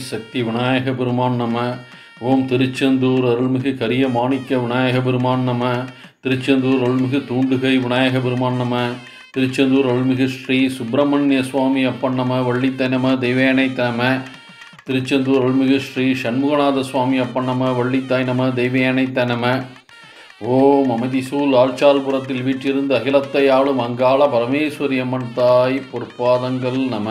சக்தி விநாயக பெருமான் நம ஓம் திருச்செந்தூர் அருள்மிகு கரிய மாணிக்க விநாயக பெருமான் நம திருச்செந்தூர் அருள்மிகு தூண்டுகை விநாயக பெருமான் நம திருச்செந்தூர் அருள்மிகு ஸ்ரீ சுப்பிரமணிய சுவாமி அப்பன் நம வள்ளித்தனம தெய்வேனை தம திருச்செந்தூர் அருள்மிகு ஸ்ரீ சண்முகநாத சுவாமி அப்பன் நம வள்ளித்தாய் நம தெய்வேனை தனம ஓம் அமைதிசூல் ஆழ்ச்சால்புரத்தில் வீற்றிருந்து அகிலத்தை ஆளும் அங்காள பரமேஸ்வரி அம்மன் தாய் பொற்பாதங்கள் நம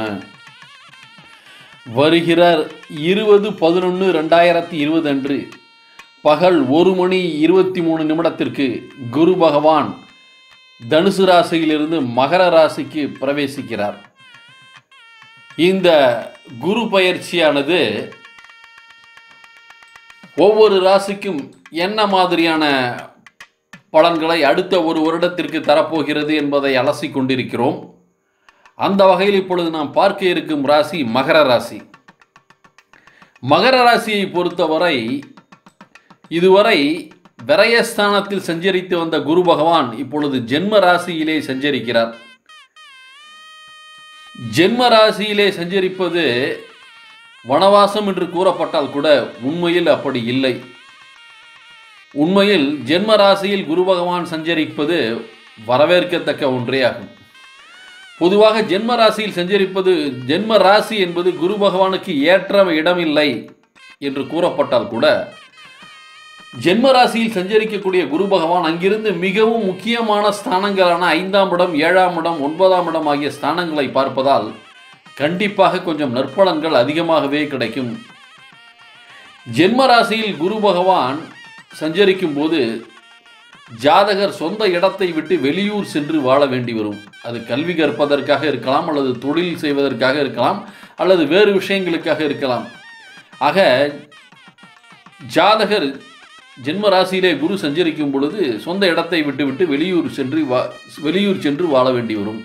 வருகிற இருபது பதினொன்று ரெண்டாயிரத்தி இருபது அன்று பகல் ஒரு மணி இருபத்தி மூணு நிமிடத்திற்கு குரு பகவான் தனுசு ராசியிலிருந்து மகர ராசிக்கு பிரவேசிக்கிறார் இந்த குரு பயிற்சியானது ஒவ்வொரு ராசிக்கும் என்ன மாதிரியான பலன்களை அடுத்த ஒரு வருடத்திற்கு தரப்போகிறது என்பதை அலசி கொண்டிருக்கிறோம் அந்த வகையில் இப்பொழுது நாம் பார்க்க இருக்கும் ராசி மகர ராசி மகர ராசியை பொறுத்தவரை இதுவரை விரயஸ்தானத்தில் சஞ்சரித்து வந்த குரு பகவான் இப்பொழுது ஜென்ம ராசியிலே சஞ்சரிக்கிறார் ஜென்ம ராசியிலே சஞ்சரிப்பது வனவாசம் என்று கூறப்பட்டால் கூட உண்மையில் அப்படி இல்லை உண்மையில் ஜென்ம ராசியில் குரு பகவான் சஞ்சரிப்பது வரவேற்கத்தக்க ஒன்றே ஆகும் பொதுவாக ஜென்ம ராசியில் சஞ்சரிப்பது ஜென்ம ராசி என்பது குரு பகவானுக்கு ஏற்ற இடமில்லை என்று கூறப்பட்டால் கூட ஜென்ம ராசியில் சஞ்சரிக்கக்கூடிய குரு பகவான் அங்கிருந்து மிகவும் முக்கியமான ஸ்தானங்களான ஐந்தாம் இடம் ஏழாம் இடம் ஒன்பதாம் இடம் ஆகிய ஸ்தானங்களை பார்ப்பதால் கண்டிப்பாக கொஞ்சம் நற்பலன்கள் அதிகமாகவே கிடைக்கும் ஜென்ம ராசியில் குரு பகவான் சஞ்சரிக்கும் போது ஜாதகர் சொந்த இடத்தை விட்டு வெளியூர் சென்று வாழ வேண்டி வரும் அது கல்வி கற்பதற்காக இருக்கலாம் அல்லது தொழில் செய்வதற்காக இருக்கலாம் அல்லது வேறு விஷயங்களுக்காக இருக்கலாம் ஆக ஜாதகர் ஜென்ம ராசியிலே குரு சஞ்சரிக்கும் பொழுது சொந்த இடத்தை விட்டுவிட்டு வெளியூர் சென்று வா வெளியூர் சென்று வாழ வேண்டி வரும்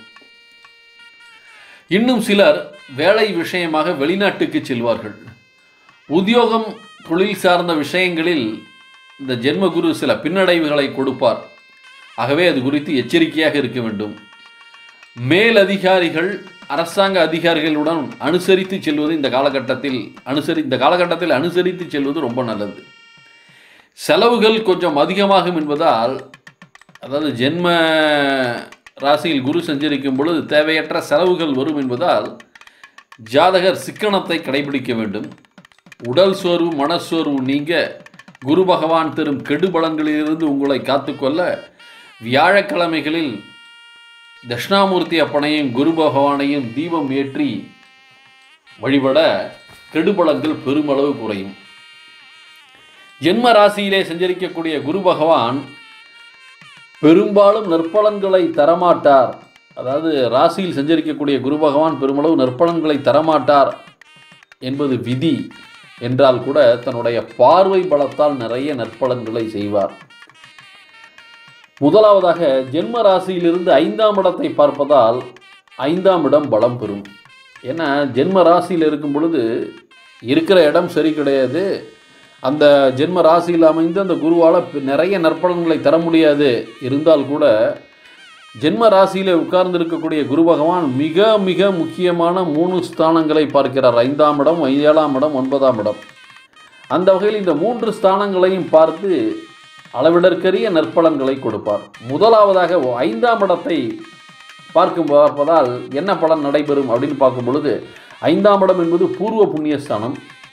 இன்னும் சிலர் வேலை விஷயமாக வெளிநாட்டுக்கு செல்வார்கள் உத்தியோகம் தொழில் சார்ந்த விஷயங்களில் இந்த ஜென்மகுரு சில பின்னடைவுகளை கொடுப்பார் ஆகவே அது குறித்து எச்சரிக்கையாக இருக்க வேண்டும் மேல் அதிகாரிகள் அரசாங்க அதிகாரிகளுடன் அனுசரித்து செல்வது இந்த காலகட்டத்தில் அனுசரி இந்த காலகட்டத்தில் அனுசரித்து செல்வது ரொம்ப நல்லது செலவுகள் கொஞ்சம் அதிகமாகும் என்பதால் அதாவது ஜென்ம ராசியில் குரு சஞ்சரிக்கும் பொழுது தேவையற்ற செலவுகள் வரும் என்பதால் ஜாதகர் சிக்கனத்தை கடைபிடிக்க வேண்டும் உடல் சோர்வு மனச்சோர்வு நீங்க குரு பகவான் தரும் கெடுபலன்களிலிருந்து உங்களை காத்துக்கொள்ள வியாழக்கிழமைகளில் தட்சிணாமூர்த்தி அப்பனையும் குரு பகவானையும் தீபம் ஏற்றி வழிபட கெடுபலங்கள் பெருமளவு குறையும் ஜென்ம ராசியிலே சஞ்சரிக்கக்கூடிய குரு பகவான் பெரும்பாலும் நற்பலன்களை தரமாட்டார் அதாவது ராசியில் சஞ்சரிக்கக்கூடிய குரு பகவான் பெருமளவு நற்பலன்களை தரமாட்டார் என்பது விதி என்றால் கூட தன்னுடைய பார்வை பலத்தால் நிறைய நற்பலன்களை செய்வார் முதலாவதாக ஜென்ம ராசியிலிருந்து ஐந்தாம் இடத்தை பார்ப்பதால் ஐந்தாம் இடம் பலம் பெறும் ஏன்னா ஜென்ம ராசியில் இருக்கும் பொழுது இருக்கிற இடம் சரி கிடையாது அந்த ஜென்ம ராசியில் அமைந்து அந்த குருவால் நிறைய நற்பலன்களை தர முடியாது இருந்தால் கூட ஜென்ம ராசியில் உட்கார்ந்து இருக்கக்கூடிய குரு பகவான் மிக மிக முக்கியமான மூணு ஸ்தானங்களை பார்க்கிறார் ஐந்தாம் இடம் ஏழாம் இடம் ஒன்பதாம் இடம் அந்த வகையில் இந்த மூன்று ஸ்தானங்களையும் பார்த்து அளவிடற்கரிய நற்பலன்களை கொடுப்பார் முதலாவதாக ஐந்தாம் இடத்தை பார்க்கும் பார்ப்பதால் என்ன பலன் நடைபெறும் அப்படின்னு பார்க்கும் பொழுது ஐந்தாம் இடம் என்பது பூர்வ புண்ணிய ஸ்தானம்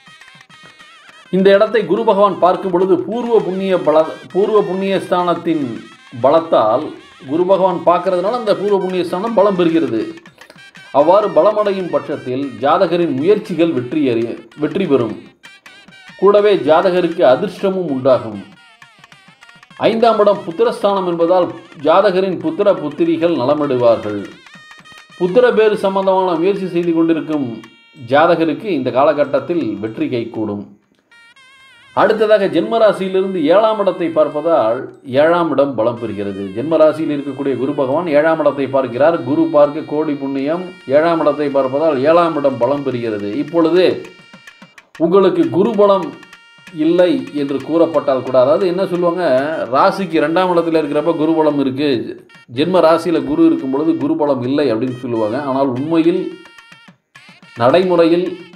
இந்த இடத்தை குரு பகவான் பார்க்கும் பொழுது பூர்வ புண்ணிய பல பூர்வ புண்ணிய ஸ்தானத்தின் பலத்தால் குரு பகவான் பார்க்கறதுனால அந்த பூர்வ புண்ணிய ஸ்தானம் பலம் பெறுகிறது அவ்வாறு பலமடையும் பட்சத்தில் ஜாதகரின் முயற்சிகள் வெற்றி அறி வெற்றி பெறும் கூடவே ஜாதகருக்கு அதிர்ஷ்டமும் உண்டாகும் ஐந்தாம் இடம் புத்திரஸ்தானம் என்பதால் ஜாதகரின் புத்திர புத்திரிகள் நலமிடுவார்கள் புத்திர பேறு சம்பந்தமான முயற்சி செய்து கொண்டிருக்கும் ஜாதகருக்கு இந்த காலகட்டத்தில் வெற்றி கைகூடும் அடுத்ததாக ஜென்மராசியிலிருந்து ஏழாம் இடத்தை பார்ப்பதால் ஏழாம் இடம் பலம் பெறுகிறது ஜென்மராசியில் இருக்கக்கூடிய குரு பகவான் ஏழாம் இடத்தை பார்க்கிறார் குரு பார்க்க கோடி புண்ணியம் ஏழாம் இடத்தை பார்ப்பதால் ஏழாம் இடம் பலம் பெறுகிறது இப்பொழுது உங்களுக்கு குரு பலம் இல்லை என்று கூறப்பட்டால் கூட அதாவது என்ன சொல்லுவாங்க ராசிக்கு ரெண்டாம் இடத்துல இருக்கிறப்ப குருபலம் இருக்குது ஜென்ம ராசியில் குரு இருக்கும் பொழுது குருபலம் இல்லை அப்படின்னு சொல்லுவாங்க ஆனால் உண்மையில் நடைமுறையில்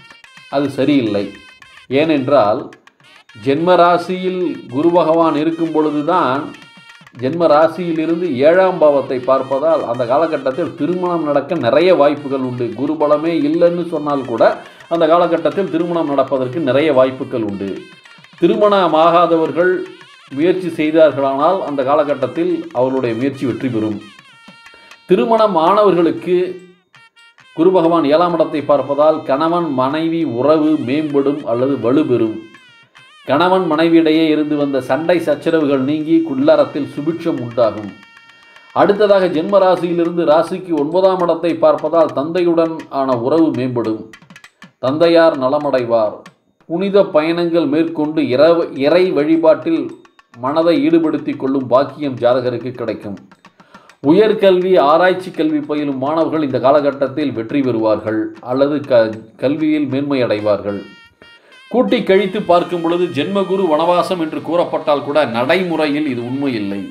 அது சரியில்லை ஏனென்றால் ஜென்ம ராசியில் குரு பகவான் இருக்கும் பொழுதுதான் ஜென்ம ராசியிலிருந்து ஏழாம் பாவத்தை பார்ப்பதால் அந்த காலகட்டத்தில் திருமணம் நடக்க நிறைய வாய்ப்புகள் உண்டு குரு பலமே இல்லைன்னு சொன்னால் கூட அந்த காலகட்டத்தில் திருமணம் நடப்பதற்கு நிறைய வாய்ப்புகள் உண்டு திருமணமாகாதவர்கள் முயற்சி செய்தார்களானால் அந்த காலகட்டத்தில் அவர்களுடைய முயற்சி வெற்றி பெறும் திருமணம் ஆனவர்களுக்கு குரு பகவான் ஏழாம் இடத்தை பார்ப்பதால் கணவன் மனைவி உறவு மேம்படும் அல்லது வலுப்பெறும் கணவன் மனைவியிடையே இருந்து வந்த சண்டை சச்சரவுகள் நீங்கி குள்ளறத்தில் சுபிட்சம் உண்டாகும் அடுத்ததாக ஜென்ம ராசியிலிருந்து ராசிக்கு ஒன்பதாம் இடத்தை பார்ப்பதால் தந்தையுடன் ஆன உறவு மேம்படும் தந்தையார் நலமடைவார் புனித பயணங்கள் மேற்கொண்டு இரவ இறை வழிபாட்டில் மனதை ஈடுபடுத்திக் கொள்ளும் பாக்கியம் ஜாதகருக்கு கிடைக்கும் உயர்கல்வி ஆராய்ச்சி கல்வி பயிலும் மாணவர்கள் இந்த காலகட்டத்தில் வெற்றி பெறுவார்கள் அல்லது க கல்வியில் மேன்மை அடைவார்கள் கூட்டி கழித்து பார்க்கும் பொழுது ஜென்மகுரு வனவாசம் என்று கூறப்பட்டால் கூட நடைமுறையில் இது உண்மை இல்லை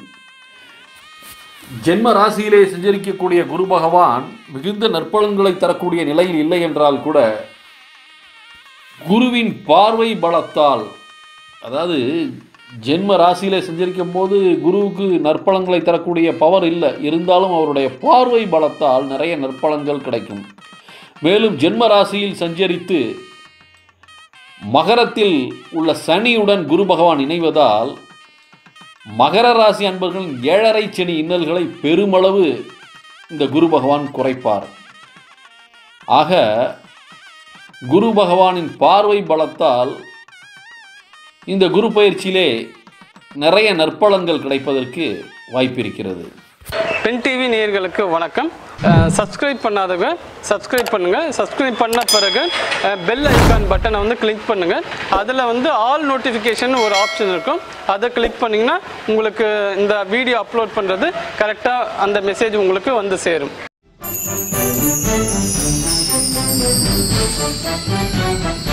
ஜென்ம ராசியிலே சஞ்சரிக்கக்கூடிய குரு பகவான் மிகுந்த நற்பலன்களை தரக்கூடிய நிலையில் இல்லை என்றால் கூட குருவின் பார்வை பலத்தால் அதாவது ஜென்ம ராசியிலே சஞ்சரிக்கும் போது குருவுக்கு நற்பலன்களை தரக்கூடிய பவர் இல்லை இருந்தாலும் அவருடைய பார்வை பலத்தால் நிறைய நற்பலன்கள் கிடைக்கும் மேலும் ஜென்ம ராசியில் சஞ்சரித்து மகரத்தில் உள்ள சனியுடன் குரு பகவான் இணைவதால் மகர ராசி அன்பர்களின் ஏழரை சனி இன்னல்களை பெருமளவு இந்த குரு பகவான் குறைப்பார் ஆக குரு பகவானின் பார்வை பலத்தால் இந்த குரு பயிற்சியிலே நிறைய நற்பலன்கள் கிடைப்பதற்கு வாய்ப்பிருக்கிறது பென் டிவி நேயர்களுக்கு வணக்கம் சப்ஸ்கிரைப் பண்ணாதவங்க சப்ஸ்கிரைப் பண்ணுங்கள் சப்ஸ்கிரைப் பண்ண பிறகு பெல் ஐக்கான் பட்டனை வந்து கிளிக் பண்ணுங்கள் அதில் வந்து ஆல் நோட்டிஃபிகேஷன் ஒரு ஆப்ஷன் இருக்கும் அதை கிளிக் பண்ணிங்கன்னா உங்களுக்கு இந்த வீடியோ அப்லோட் பண்ணுறது கரெக்டாக அந்த மெசேஜ் உங்களுக்கு வந்து சேரும் Thank you.